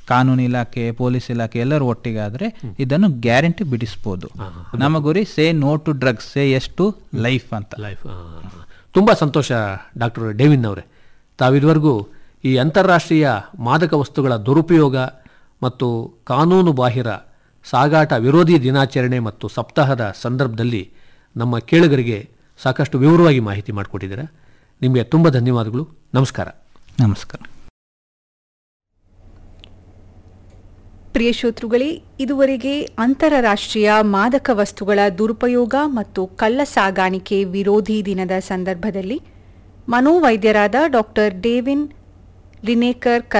ಕಾನೂನು ಇಲಾಖೆ ಪೊಲೀಸ್ ಇಲಾಖೆ ಎಲ್ಲರೂ ಒಟ್ಟಿಗಾದ್ರೆ ಇದನ್ನು ಗ್ಯಾರಂಟಿ ಬಿಡಿಸ್ಬೋದು ನಮ್ಮ ಗುರಿ say no to drugs say yes to life ಅಂತ ಲೈಫ್ ತುಂಬ ಸಂತೋಷ ಡಾಕ್ಟರ್ ಡೇವಿನ್ ಅವರೇ ತಾವಿದುವರೆಗೂ ಈ ಅಂತಾರಾಷ್ಟ್ರೀಯ ಮಾದಕ ವಸ್ತುಗಳ ದುರುಪಯೋಗ ಮತ್ತು ಕಾನೂನು ಬಾಹಿರ ಸಾಗಾಟ ವಿರೋಧಿ ದಿನಾಚರಣೆ ಮತ್ತು ಸಪ್ತಾಹದ ಸಂದರ್ಭದಲ್ಲಿ ನಮ್ಮ ಕೇಳುಗರಿಗೆ ಸಾಕಷ್ಟು ವಿವರವಾಗಿ ಮಾಹಿತಿ ಮಾಡಿಕೊಟ್ಟಿದ್ದೀರಾ ನಿಮಗೆ ತುಂಬ ಧನ್ಯವಾದಗಳು ನಮಸ್ಕಾರ ನಮಸ್ಕಾರ ಪ್ರಿಯ ಶ್ರೋತೃಗಳೇ ಇದುವರೆಗೆ ಅಂತಾರಾಷ್ಟ್ರೀಯ ಮಾದಕ ವಸ್ತುಗಳ ದುರುಪಯೋಗ ಮತ್ತು ಕಳ್ಳ ಸಾಗಾಣಿಕೆ ವಿರೋಧಿ ದಿನದ ಸಂದರ್ಭದಲ್ಲಿ ಮನೋವೈದ್ಯರಾದ ಡಾಕ್ಟರ್ ಡೇವಿನ್ ಲಿನೇಕರ್